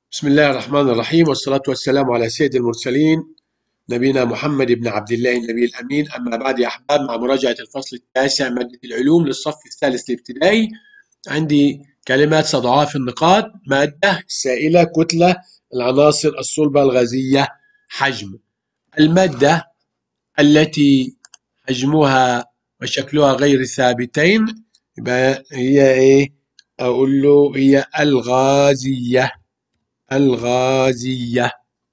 بسم الله الرحمن الرحيم والصلاة والسلام على سيد المرسلين نبينا محمد بن عبد الله النبي الأمين أما بعد يا أحباب مع مراجعة الفصل التاسع مادة العلوم للصف الثالث الابتدائي عندي كلمات سأضعها في النقاط مادة سائلة كتلة العناصر الصلبة الغازية حجم المادة التي حجمها وشكلها غير ثابتين يبقى هي ايه اقول له هي الغازيه الغازية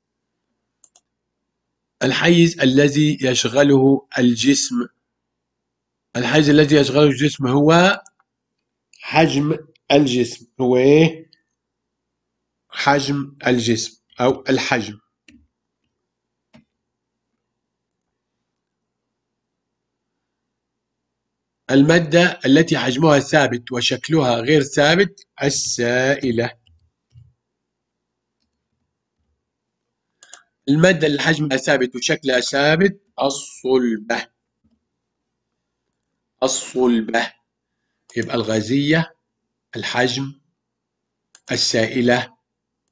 الحيز الذي يشغله الجسم الحيز الذي يشغله الجسم هو حجم الجسم هو ايه حجم الجسم او الحجم المادة التي حجمها ثابت وشكلها غير ثابت السائلة المادة اللي حجمها ثابت وشكلها ثابت الصلبة الصلبة يبقى الغازية الحجم السائلة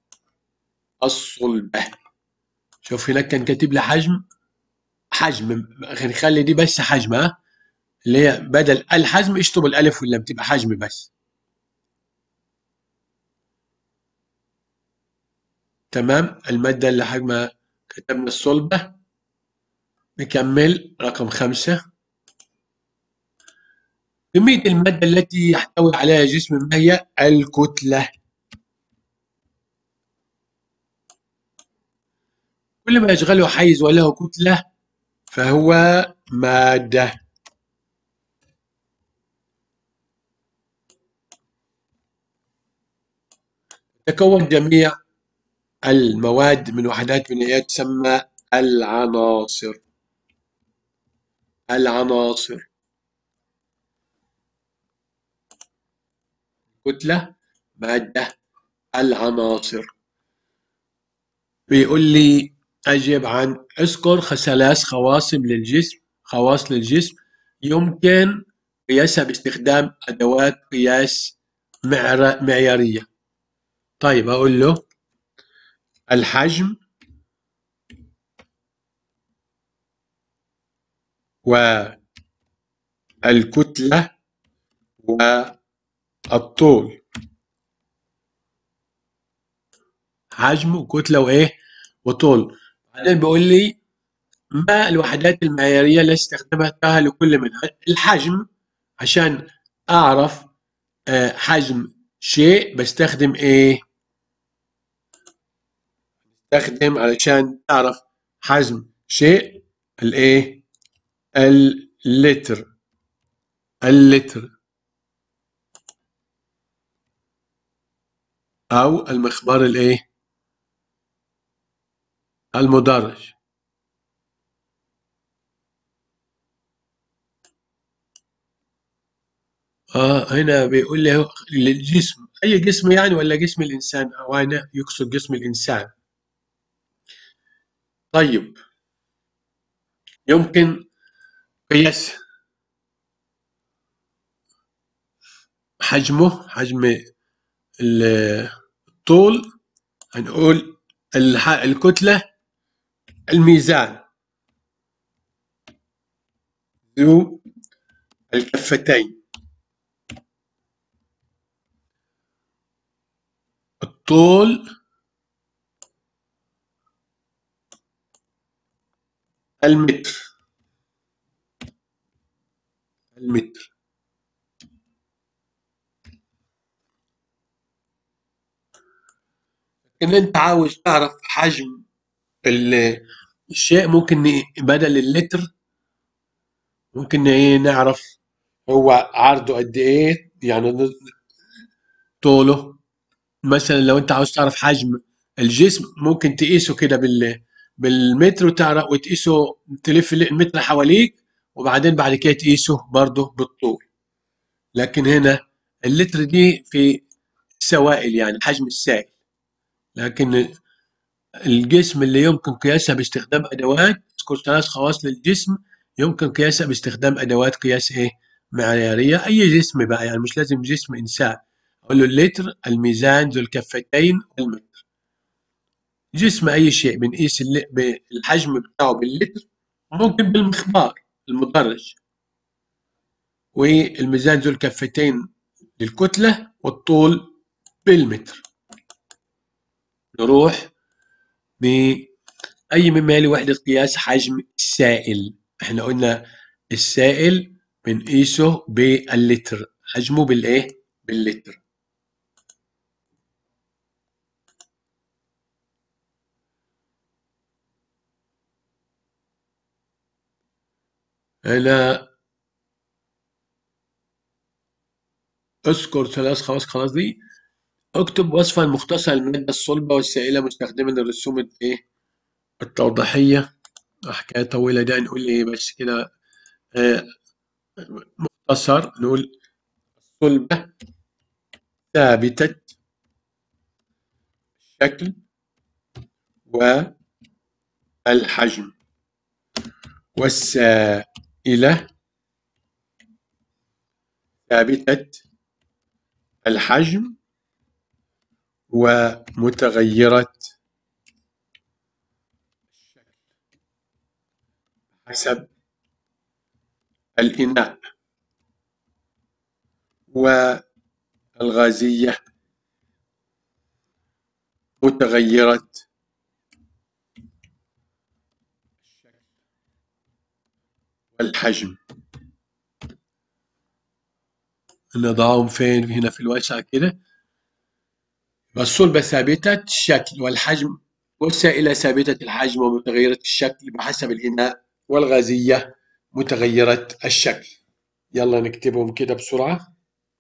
الصلبة شوف هناك كان كاتب لي حجم حجم نخلي دي بس حجم ها اللي هي بدل الحجم اشطب الالف واللام تبقى حجم بس تمام المادة اللي حجمها كتبنا الصلبة نكمل رقم خمسة كمية المادة التي يحتوي عليها جسم ما هي الكتلة كل ما يشغله حيز وله كتلة فهو مادة تكون جميع المواد من وحدات بنائية تسمى العناصر العناصر كتلة مادة العناصر بيقول لي أجب عن اذكر ثلاث خواصم للجسم خواص للجسم يمكن قياسها باستخدام أدوات قياس معيارية طيب أقول له الحجم والكتلة والطول حجم وكتلة وإيه وطول بعدين بيقول لي ما الوحدات المعيارية اللي استخدمتها لكل منها الحجم عشان أعرف حجم شيء بستخدم إيه تستخدم علشان تعرف حجم شيء الايه اللتر اللتر او المخبار الايه المدرج اه هنا بيقول لي الجسم اي جسم يعني ولا جسم الانسان او هنا يقصد جسم الانسان طيب يمكن قياس حجمه حجم الطول هنقول الكتلة الميزان ذو الكفتين الطول المتر المتر ان انت عاوز تعرف حجم الشيء ممكن بدل اللتر ممكن ايه نعرف هو عرضه قد ايه يعني طوله مثلا لو انت عاوز تعرف حجم الجسم ممكن تقيسه كده بال بالمتر وتعرف وتقيسه تلف المتر حواليك وبعدين بعد كده تقيسه برضه بالطول لكن هنا اللتر دي في السوائل يعني حجم السائل لكن الجسم اللي يمكن قياسها باستخدام ادوات تذكر ثلاث خواص للجسم يمكن قياسها باستخدام ادوات قياس ايه معياريه اي جسم بقى يعني مش لازم جسم انسان اقول له اللتر الميزان ذو الكفتين المتر جسم أي شيء بنقيس الحجم بتاعه باللتر ممكن بالمخبار المدرج والميزان ذو الكفتين للكتلة والطول بالمتر نروح بأي مما يلي وحدة قياس حجم السائل احنا قلنا السائل بنقيسه باللتر حجمه بالايه باللتر هنا اذكر ثلاث خواص خلاص دي اكتب وصفا مختصرة للمادة الصلبة والسائلة مستخدما الرسوم الايه التوضيحية حكاية طويلة ده نقول ايه بس كده آه مختصر نقول الصلبة ثابتة الشكل والحجم والسائلة ثابتة الحجم ومتغيرة حسب الإناء والغازية متغيرة والحجم نضعهم فين هنا في الواسع كده الصلبة ثابتة الشكل والحجم والسائلة ثابتة الحجم ومتغيرة الشكل بحسب الإناء والغازية متغيرة الشكل يلا نكتبهم كده بسرعة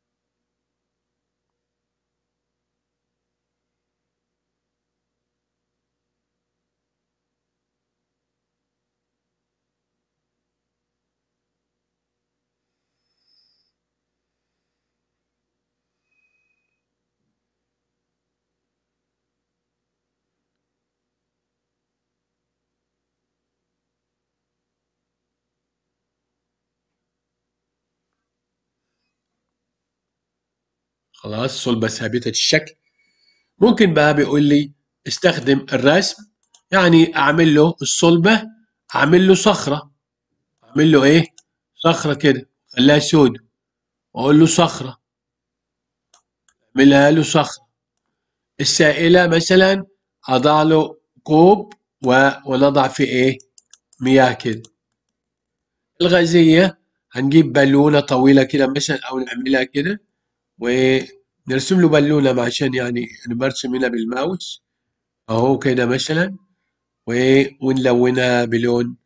خلاص صلبة ثابتة الشكل ممكن بقى بيقول لي استخدم الرسم يعني اعمل له الصلبة اعمل له صخرة اعمل له ايه صخرة كده خليها سود واقول له صخرة اعملها له صخرة السائلة مثلا اضع له كوب و... ونضع فيه ايه مياه كده الغازية هنجيب بالونة طويلة كده مثلا او نعملها كده ونرسم له بالونة عشان يعني أنا برسم هنا بالماوس أهو كده مثلا ونلونها بلون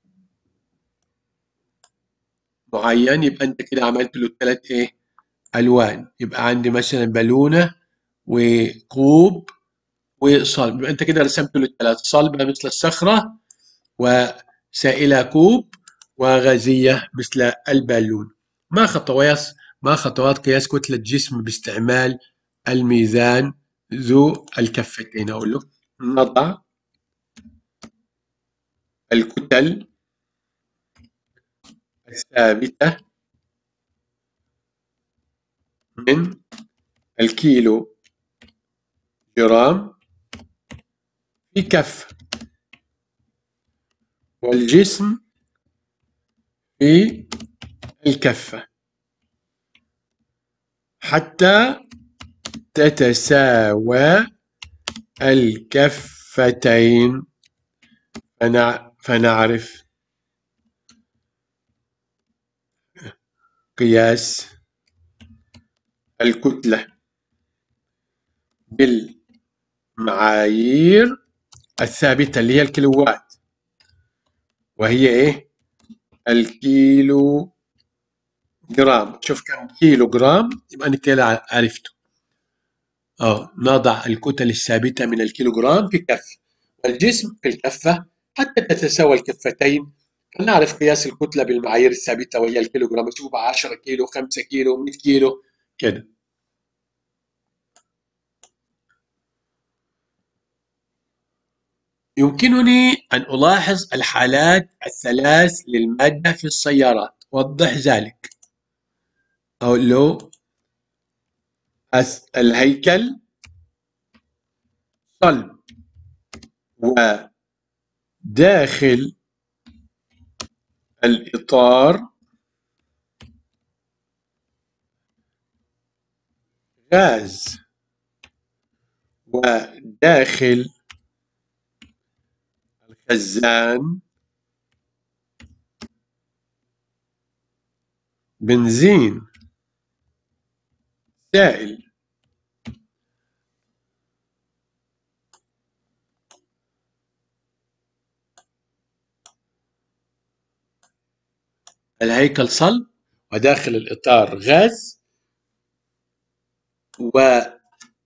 معين يبقى أنت كده عملت له ثلاث إيه ألوان يبقى عندي مثلا بالونة وكوب وصلب يبقى أنت كده رسمت له الثلاث صلبة مثل الصخرة وسائلة كوب وغازية مثل البالون ما خطوات ما خطوات قياس كتلة جسم باستعمال الميزان ذو الكفتين أقول له نضع الكتل الثابتة من الكيلو جرام في كف والجسم في الكفة حتى تتساوى الكفتين فنعرف قياس الكتلة بالمعايير الثابتة اللي هي الكيلوات وهي ايه الكيلو جرام تشوف كم كيلو جرام يبقى انت كده عرفته اه نضع الكتل الثابته من الكيلو جرام في كف والجسم في الكفه حتى تتساوى الكفتين فنعرف قياس الكتله بالمعايير الثابته وهي الكيلو جرام تشوف 10 كيلو 5 كيلو 100 كيلو كده يمكنني أن ألاحظ الحالات الثلاث للمادة في السيارات وضح ذلك أقول له الهيكل صلب وداخل الإطار غاز وداخل الخزان بنزين سائل الهيكل صلب وداخل الإطار غاز وداخل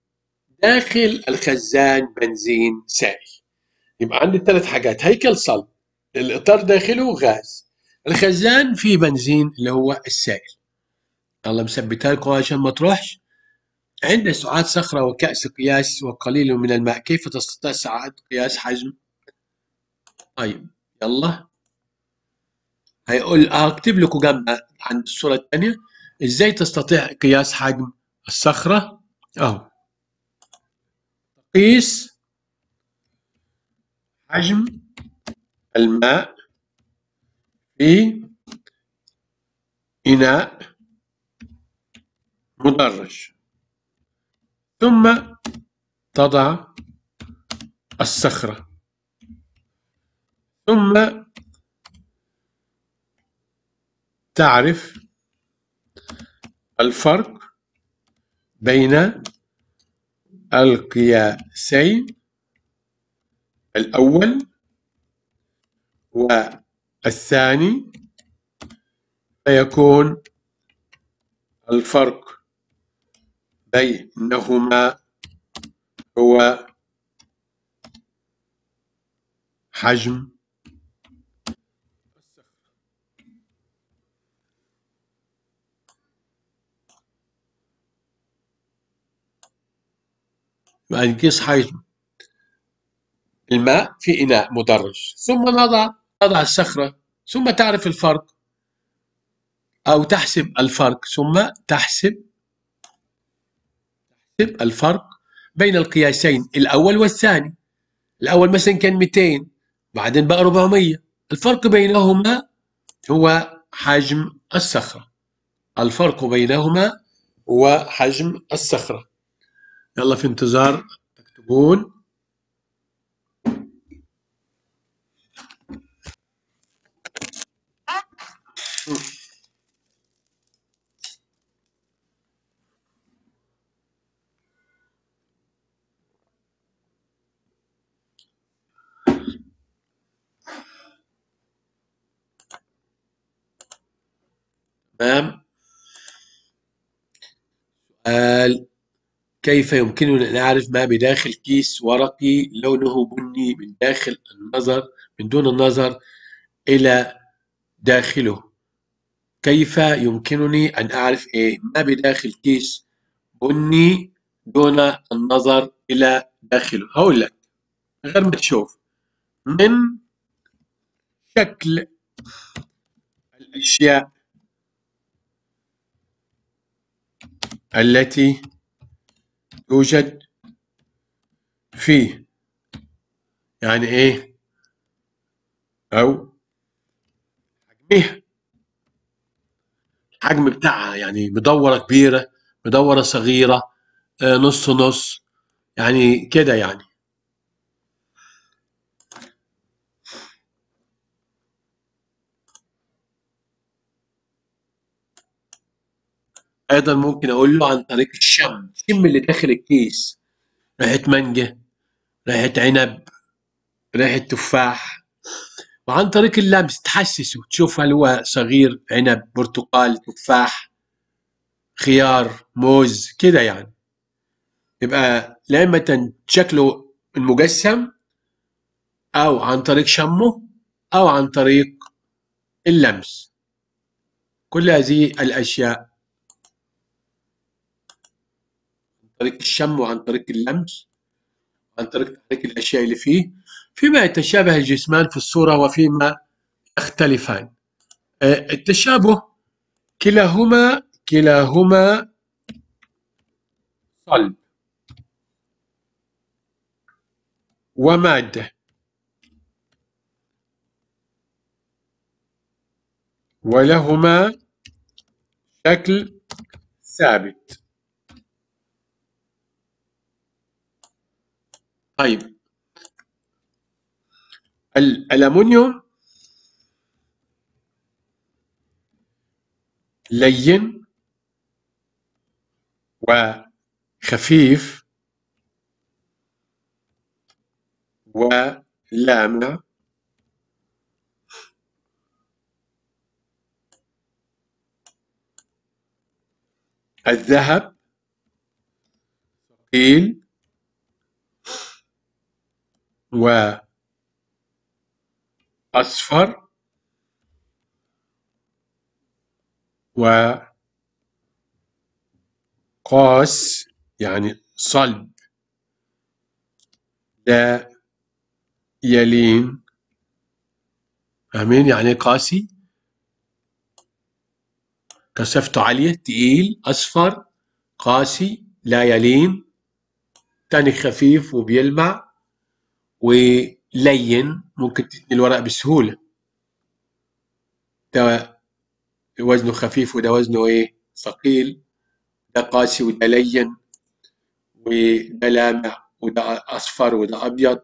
الخزان بنزين سائل يبقى عندي ثلاث حاجات هيكل صلب الإطار داخله غاز الخزان فيه بنزين اللي هو السائل الله مثبتها لكم عشان ما تروحش عند سعاد صخرة وكأس قياس وقليل من الماء كيف تستطيع سعاد قياس حجم طيب يلا هيقول هكتب لكم جنب عند الصورة الثانية ازاي تستطيع قياس حجم الصخرة اهو قيس حجم الماء في إناء مدرج ثم تضع الصخرة ثم تعرف الفرق بين القياسين الأول والثاني فيكون الفرق بينهما هو حجم يعني نقيس حجم الماء في إناء مدرج ثم نضع نضع الصخرة ثم تعرف الفرق أو تحسب الفرق ثم تحسب تحسب الفرق بين القياسين الأول والثاني الأول مثلا كان 200 بعدين بقى 400 الفرق بينهما هو حجم الصخرة الفرق بينهما هو حجم الصخرة يلا في انتظار تكتبون تمام سؤال كيف يمكننا أن نعرف ما بداخل كيس ورقي لونه بني من داخل النظر من دون النظر إلى داخله كيف يمكنني أن أعرف إيه ما بداخل كيس بني دون النظر إلى داخله هقول لك غير ما تشوف من شكل الأشياء التي توجد فيه يعني ايه او حجمها الحجم بتاعها يعني مدورة كبيرة مدورة صغيرة آه، نص نص يعني كده يعني ايضا ممكن اقول له عن طريق الشم شم اللي داخل الكيس ريحه مانجا ريحه عنب ريحه تفاح وعن طريق اللمس تحسسه تشوف هل هو صغير عنب برتقال تفاح خيار موز كده يعني يبقى لا اما شكله المجسم او عن طريق شمه او عن طريق اللمس كل هذه الاشياء طريق الشم وعن طريق اللمس وعن طريق تحريك الأشياء اللي فيه فيما يتشابه الجسمان في الصورة وفيما يختلفان آه، التشابه كلاهما كلاهما صلب ومادة ولهما شكل ثابت طيب الألمنيوم لين وخفيف ولامع الذهب ثقيل وأصفر وقاس يعني صلب لا يلين فاهمين يعني قاسي كثافته عالية تقيل أصفر قاسي لا يلين تاني خفيف وبيلمع ولين ممكن تتني الورق بسهولة ده وزنه خفيف وده وزنه ايه ثقيل ده قاسي وده لين وده لامع وده أصفر وده أبيض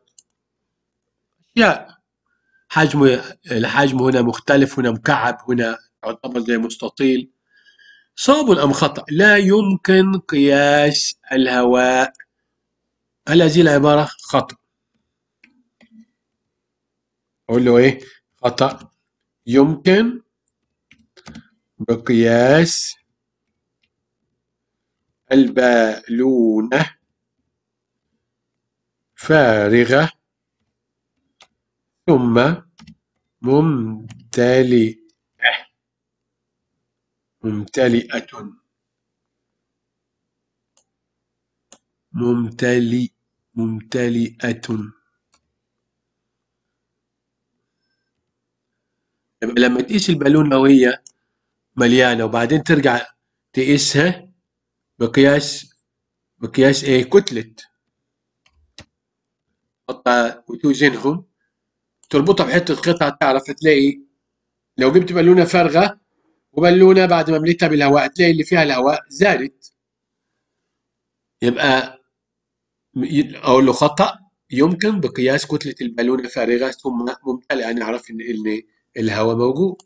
أشياء حجمه الحجم هنا مختلف هنا مكعب هنا يعتبر زي مستطيل صواب أم خطأ لا يمكن قياس الهواء هل هذه العبارة خطأ أقول له إيه خطأ يمكن بقياس البالونة فارغة ثم ممتلئة ممتلئة ممتلئ ممتلئة لما تقيس البالونة وهي مليانة وبعدين ترجع تقيسها بقياس بقياس ايه كتلة حتى وتوزنهم تربطها بحتة قطعة تعرف تلاقي لو جبت بالونة فارغة وبالونة بعد ما مليتها بالهواء تلاقي اللي فيها الهواء زادت يبقى أقول له خطأ يمكن بقياس كتلة البالونة فارغة ثم ممتلئة نعرف إن إن الهواء موجود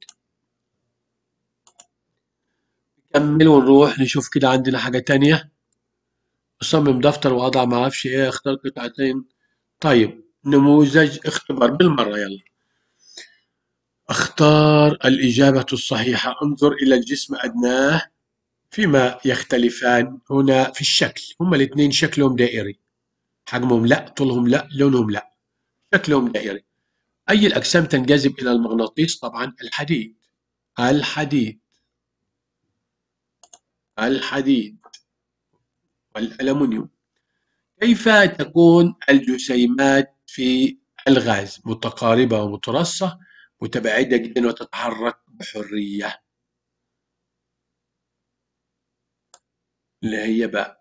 نكمل ونروح نشوف كده عندنا حاجة تانية أصمم دفتر وأضع ما أعرفش إيه أختار قطعتين طيب نموذج اختبار بالمرة يلا اختار الإجابة الصحيحة انظر إلى الجسم أدناه فيما يختلفان هنا في الشكل هما الاثنين شكلهم دائري حجمهم لا طولهم لا لونهم لا شكلهم دائري أي الأجسام تنجذب إلى المغناطيس طبعا الحديد الحديد الحديد والألمنيوم كيف تكون الجسيمات في الغاز متقاربة ومترصة متباعدة جدا وتتحرك بحرية اللي هي بقى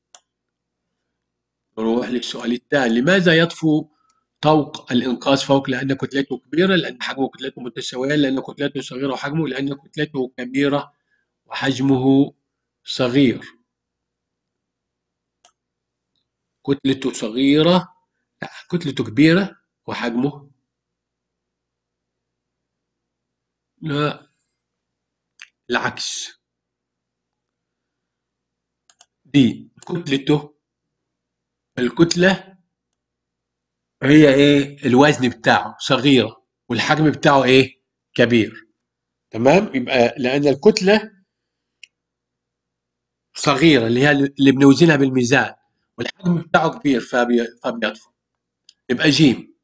نروح للسؤال الثاني لماذا يطفو طوق الإنقاذ فوق لأن كتلته كبيرة لأن حجمه وكتلته متساوية لأن كتلته صغيرة وحجمه لأن كتلته كبيرة وحجمه صغير كتلته صغيرة لا كتلته كبيرة وحجمه لا العكس دي كتلته الكتلة هي ايه الوزن بتاعه صغيرة والحجم بتاعه ايه كبير تمام يبقى لأن الكتلة صغيرة اللي هي اللي بنوزنها بالميزان والحجم بتاعه كبير فبي... فبيطفو يبقى جيم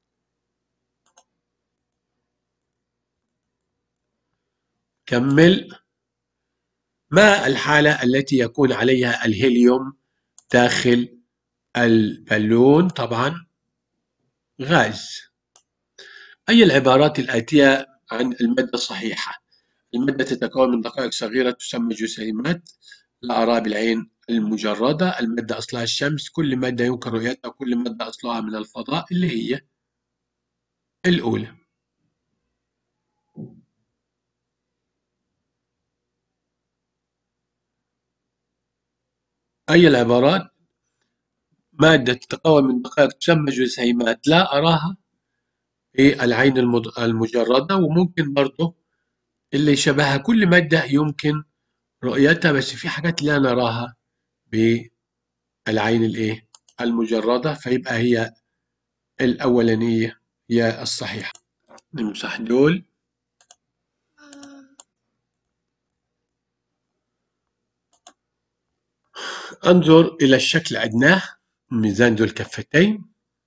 كمل ما الحالة التي يكون عليها الهيليوم داخل البالون طبعا غاز أي العبارات الآتية عن المادة الصحيحة المادة تتكون من دقائق صغيرة تسمى جسيمات لا أرى بالعين المجردة المادة أصلها الشمس كل مادة يمكن رؤيتها كل مادة أصلها من الفضاء اللي هي الأولى أي العبارات مادة تتكون من دقائق تسمى جسيمات لا أراها في العين المد- المجردة وممكن برضه اللي شبهها كل مادة يمكن رؤيتها بس في حاجات لا نراها بالعين الإيه المجردة فيبقى هي الأولانية هي الصحيحة نمسح دول انظر إلى الشكل أدناه ميزان ذو الكفتين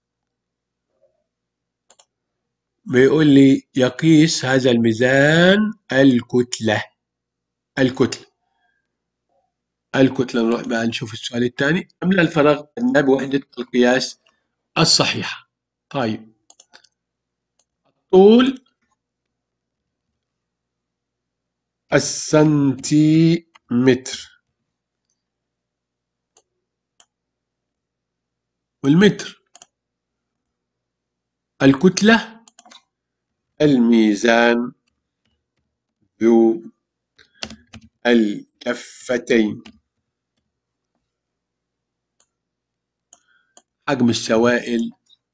بيقول لي يقيس هذا الميزان الكتلة الكتلة الكتلة نروح بقى نشوف السؤال الثاني أملأ الفراغ أدناه بوحدة القياس الصحيحة طيب طول السنتيمتر والمتر الكتلة الميزان ذو الكفتين حجم السوائل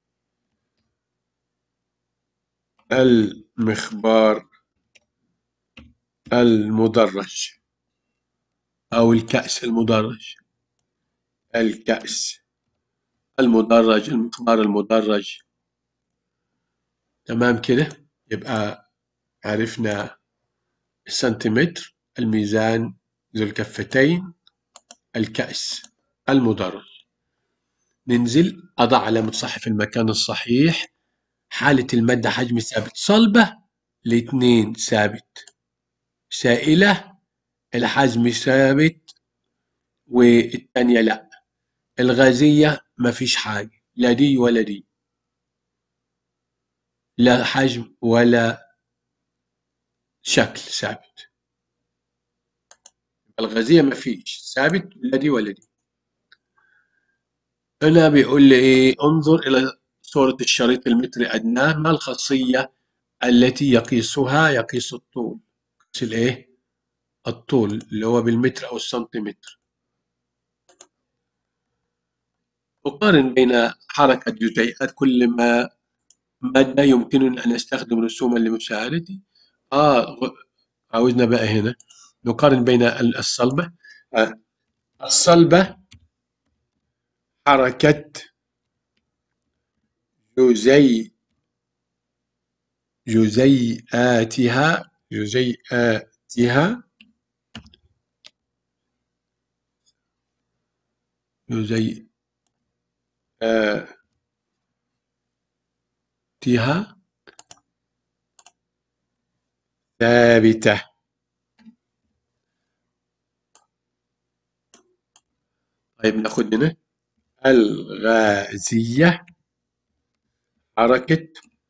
المخبار المدرج أو الكأس المدرج الكأس المدرج المقدار المدرج تمام كده يبقى عرفنا السنتيمتر الميزان ذو الكفتين الكأس المدرج ننزل أضع علامة صح في المكان الصحيح حالة المادة حجم ثابت صلبة الاثنين ثابت سائلة الحجم ثابت والتانية لا الغازية مفيش حاجة لا دي ولا دي لا حجم ولا شكل ثابت الغازية مفيش ثابت لا دي ولا دي هنا بيقول لي ايه انظر الى صورة الشريط المتري ادناه ما الخاصية التي يقيسها يقيس الطول يقيس الايه الطول اللي هو بالمتر او السنتيمتر أقارن بين حركة جزيئات كل ما مادة يمكنني أن أستخدم رسوما لمساعدتي آه غ- عاوزنا بقى هنا نقارن بين ال- الصلبة آه. الصلبة حركة جزيء جزيئاتها جزيئاتها جزيئاتها ثابتة طيب ناخد هنا الغازية حركة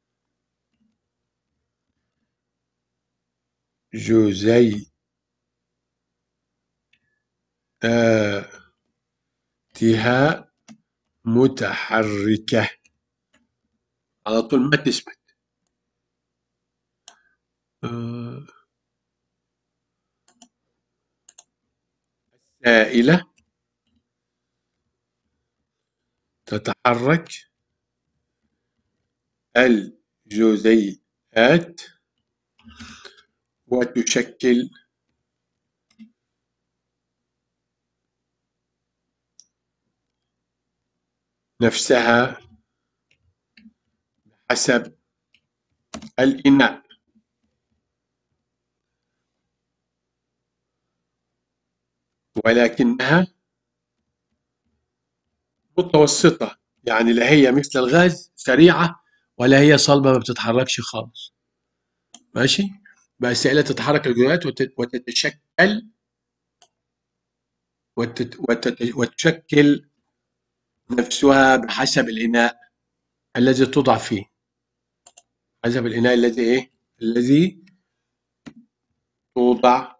جزيئاتها متحركة على طول ما تثبت آه، سائلة تتحرك الجزيئات وتشكل نفسها حسب الإناء ولكنها متوسطة يعني لا هي مثل الغاز سريعة ولا هي صلبة ما بتتحركش خالص ماشي بقى السائلة تتحرك الجزيئات وت- وتتشكل وتت... وتت... وتشكل نفسها بحسب الإناء الذي توضع فيه حسب الإناء الذي إيه؟ الذي توضع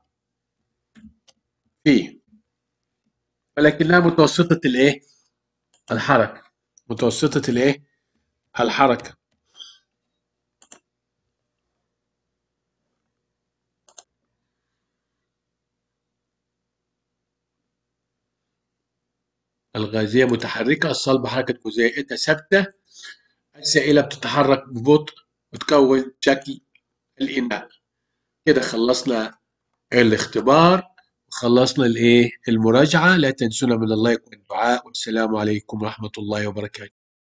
فيه ولكنها متوسطة الإيه؟ الحركة متوسطة الإيه؟ الحركة الغازية متحركة الصلبة حركة جزيئتها ثابتة السائلة بتتحرك ببطء وتكون شكل الإناء كده خلصنا الاختبار وخلصنا الايه المراجعة لا تنسونا من اللايك والدعاء والسلام عليكم ورحمة الله وبركاته